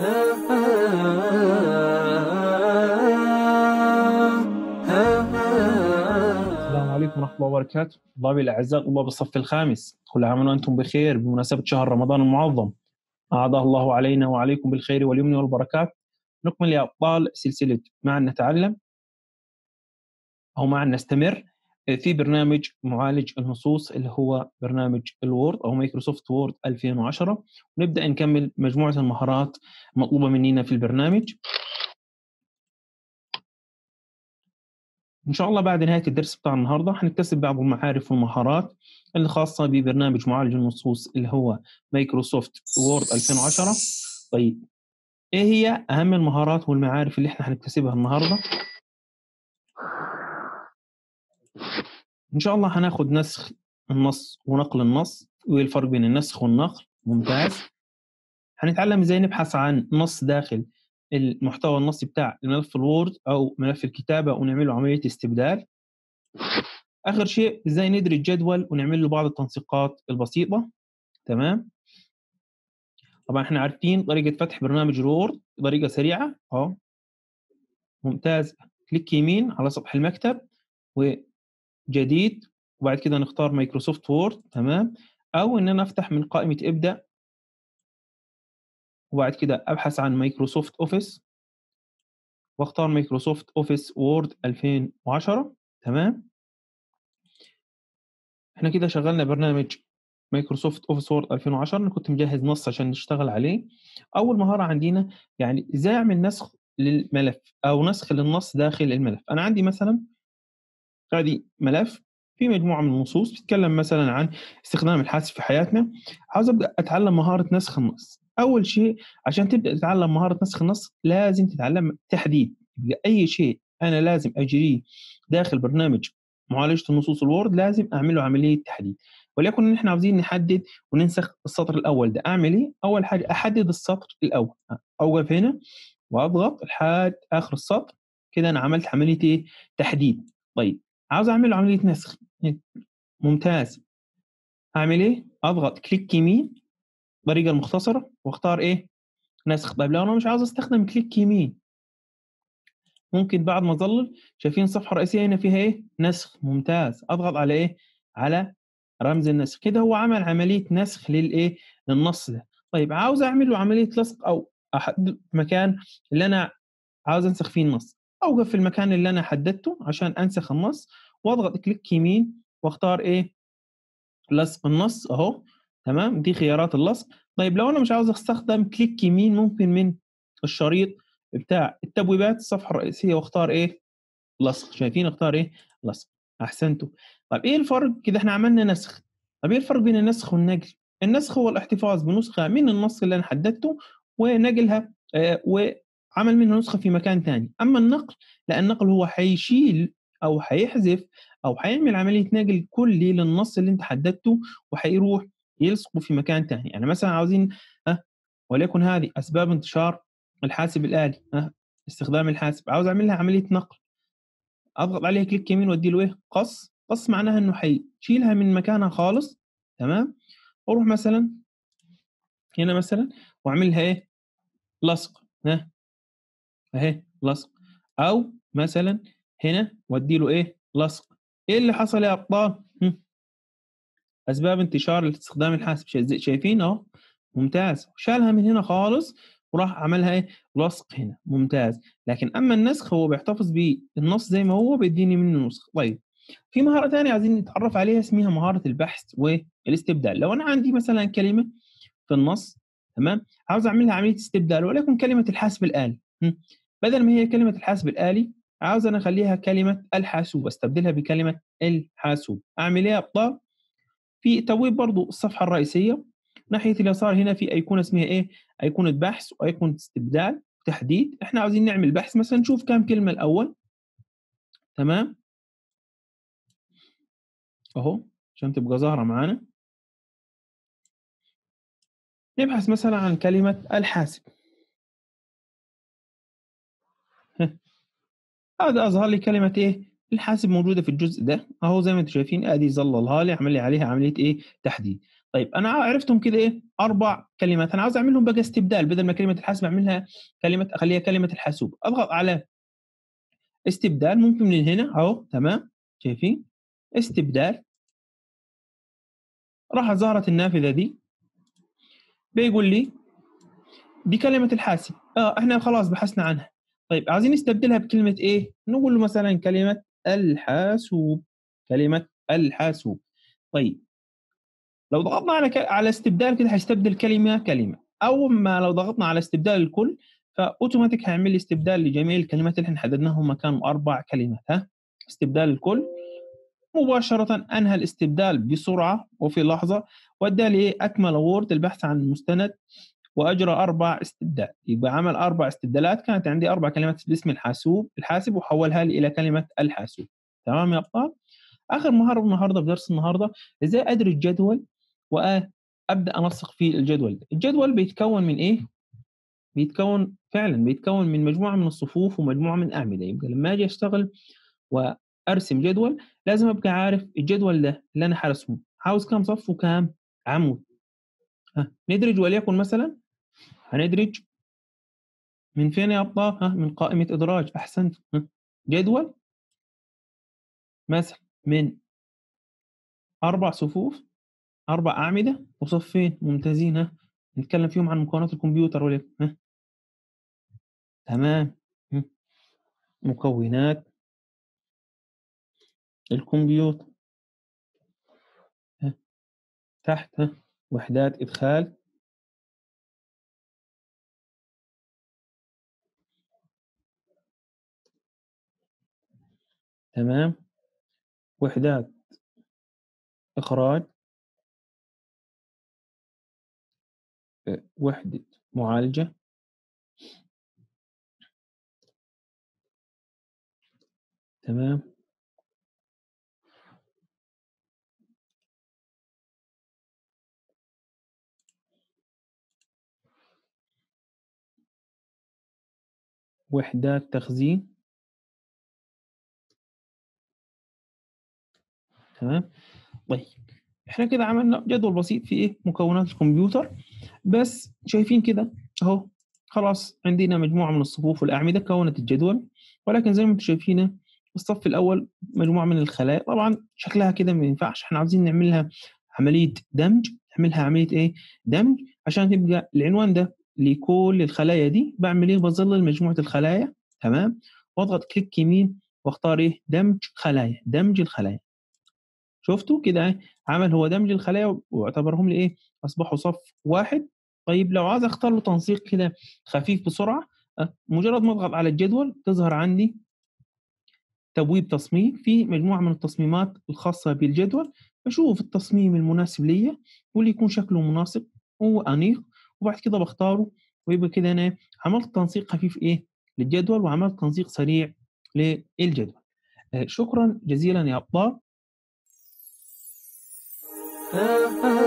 السلام عليكم ورحمة الله وبركاته طلابي الأعزاء طلاب الصف الخامس كل عام وأنتم بخير بمناسبة شهر رمضان المعظم أعاده الله علينا وعليكم بالخير واليمن والبركات نكمل يا أبطال سلسلة معا نتعلم أو معا نستمر في برنامج معالج النصوص اللي هو برنامج الوورد أو مايكروسوفت وورد 2010 ونبدأ نكمل مجموعة المهارات المطلوبة مننا في البرنامج ان شاء الله بعد نهايه الدرس بتاع النهارده هنكتسب بعض المعارف والمهارات اللي خاصه ببرنامج معالج النصوص اللي هو مايكروسوفت وورد 2010 طيب ايه هي اهم المهارات والمعارف اللي احنا هنكتسبها النهارده ان شاء الله هناخد نسخ النص ونقل النص وايه الفرق بين النسخ والنقل ممتاز هنتعلم ازاي نبحث عن نص داخل المحتوى النصي بتاع ملف الوورد او ملف الكتابه ونعمل له عمليه استبدال اخر شيء ازاي ندرج جدول ونعمل له بعض التنسيقات البسيطه تمام طبعا احنا عارفين طريقه فتح برنامج الوورد طريقه سريعه اه ممتاز كليك يمين على سطح المكتب وجديد وبعد كده نختار مايكروسوفت وورد تمام او ان انا افتح من قائمه ابدا وبعد كده ابحث عن مايكروسوفت اوفيس واختار مايكروسوفت اوفيس وورد 2010 تمام احنا كده شغلنا برنامج مايكروسوفت اوفيس وورد 2010 انا كنت مجهز نص عشان نشتغل عليه اول مهاره عندنا يعني ازاي اعمل نسخ للملف او نسخ للنص داخل الملف انا عندي مثلا ادي ملف في مجموعه من النصوص بتتكلم مثلا عن استخدام الحاسب في حياتنا عاوز ابدا اتعلم مهاره نسخ النص اول شيء عشان تبدا تتعلم مهاره نسخ النص لازم تتعلم تحديد اي شيء انا لازم اجريه داخل برنامج معالجه النصوص الوورد لازم اعمل له عمليه تحديد وليكن احنا عاوزين نحدد وننسخ السطر الاول ده اعمل ايه اول حاجه احدد السطر الاول اوقف هنا واضغط لحد اخر السطر كده انا عملت عمليه ايه تحديد طيب عاوز اعمل له عمليه نسخ ممتاز اعمل ايه اضغط كليك يمين الطريقه المختصره واختار ايه نسخ طيب لو انا مش عاوز استخدم كليك يمين ممكن بعد ما اظلل شايفين الصفحه الرئيسيه هنا فيها ايه نسخ ممتاز اضغط على ايه على رمز النسخ كده هو عمل عمليه نسخ للايه للنص ده طيب عاوز اعمل له عمليه لصق او احدد مكان اللي انا عاوز انسخ فيه النص اوقف في المكان اللي انا حددته عشان انسخ النص واضغط كليك يمين واختار ايه لصق النص اهو تمام دي خيارات اللصق طيب لو انا مش عاوز استخدم كليك يمين ممكن من الشريط بتاع التبويبات الصفحه الرئيسيه واختار ايه لصق شايفين اختار ايه لصق احسنتوا طيب ايه الفرق كده احنا عملنا نسخ طيب ايه الفرق بين النسخ والنقل النسخ هو الاحتفاظ بنسخه من النص اللي انا حددته ونقلها آه وعمل منها نسخه في مكان ثاني اما النقل لا النقل هو حيشيل او حيحذف او حيعمل عمليه نقل كلي للنص اللي انت حددته وحيروح يلصقوا في مكان ثاني يعني مثلا عاوزين أه وليكن هذه اسباب انتشار الحاسب الالي أه استخدام الحاسب عاوز اعمل لها عمليه نقل اضغط عليه كليك يمين وادي له ايه قص قص معناها انه حيشيلها من مكانها خالص تمام واروح مثلا هنا مثلا واعملها ايه لصق ها اهي لصق او مثلا هنا وادي له ايه لصق ايه اللي حصل يا ابطال اسباب انتشار استخدام الحاسب شايفين اهو ممتاز شالها من هنا خالص وراح عملها ايه لصق هنا ممتاز لكن اما النسخ هو بيحتفظ بالنص زي ما هو بيديني منه نسخ طيب في مهاره ثانيه عايزين نتعرف عليها اسمها مهاره البحث والاستبدال لو انا عندي مثلا كلمه في النص تمام عاوز اعمل لها عمليه استبدال وليكن كلمه الحاسب الالي بدل ما هي كلمه الحاسب الالي عاوز انا اخليها كلمه الحاسوب استبدلها بكلمه الحاسوب اعمل ايه يا ابطال في تبويب برضو الصفحة الرئيسية ناحية اليسار هنا في أيقونة اسمها إيه؟ أيقونة بحث وأيقونة استبدال تحديد إحنا عاوزين نعمل بحث مثلا نشوف كام كلمة الأول تمام أهو عشان تبقى ظاهرة معانا نبحث مثلا عن كلمة الحاسب هذا أظهر لي كلمة إيه؟ الحاسب موجوده في الجزء ده اهو زي ما انتم شايفين ادي ظللها لي عمل لي عليها عمليه ايه تحديد طيب انا عرفتهم كده ايه اربع كلمات انا عاوز اعملهم بقى استبدال بدل ما كلمه الحاسب اعملها كلمه اخليها كلمه الحاسوب اضغط على استبدال ممكن من هنا اهو تمام شايفين استبدال راح ظهرت النافذه دي بيقول لي دي كلمه الحاسب اه احنا خلاص بحثنا عنها طيب عايزين نستبدلها بكلمه ايه نقول له مثلا كلمه الحاسوب كلمه الحاسوب طيب لو ضغطنا على ك... على استبدال كده هيستبدل كلمه كلمه اول ما لو ضغطنا على استبدال الكل فاوتوماتيك هيعمل لي استبدال لجميع الكلمات اللي احنا حددناهم كانوا اربع كلمات ها استبدال الكل مباشرة أنهى الاستبدال بسرعة وفي لحظة وأدى لي أكمل وورد البحث عن المستند وأجرى أربع استبدال يبقى عمل أربع استبدالات كانت عندي أربع كلمات باسم الحاسوب الحاسب وحولها لي إلى كلمة الحاسوب تمام يا أبطال آخر مهارة النهاردة في درس النهاردة إزاي أدرج جدول وأبدأ أنسق في الجدول الجدول بيتكون من إيه؟ بيتكون فعلا بيتكون من مجموعة من الصفوف ومجموعة من أعمدة يبقى لما أجي أشتغل وأرسم جدول لازم أبقى عارف الجدول ده اللي أنا حرسمه عاوز كام صف وكام عمود ها ندرج وليكن مثلا هندرج من فين يا أبطال؟ ها من قائمة إدراج أحسنت ها جدول مثلا من أربع صفوف أربع أعمدة وصفين ممتازين ها نتكلم فيهم عن مكونات الكمبيوتر وليكن ها تمام مكونات الكمبيوتر ها. تحت ها. وحدات إدخال تمام وحدات إخراج وحدة معالجة تمام وحدات تخزين تمام طيب احنا كده عملنا جدول بسيط في ايه مكونات الكمبيوتر بس شايفين كده اهو خلاص عندنا مجموعه من الصفوف والاعمده كونت الجدول ولكن زي ما انتم شايفين الصف الاول مجموعه من الخلايا طبعا شكلها كده ما ينفعش احنا عاوزين نعملها عمليه دمج نعملها عمليه ايه دمج عشان تبقى العنوان ده لكل الخلايا دي بعمل ايه بظلل مجموعه الخلايا تمام واضغط كليك يمين واختار ايه دمج خلايا دمج الخلايا شفتوا كده عمل هو دمج الخلايا واعتبرهم لي ايه اصبحوا صف واحد طيب لو عايز اختار له تنسيق كده خفيف بسرعه مجرد ما اضغط على الجدول تظهر عندي تبويب تصميم في مجموعه من التصميمات الخاصه بالجدول بشوف التصميم المناسب ليا واللي يكون شكله مناسب وانيق وبعد كده بختاره ويبقى كده انا عملت تنسيق خفيف ايه للجدول وعملت تنسيق سريع للجدول شكرا جزيلا يا ابطال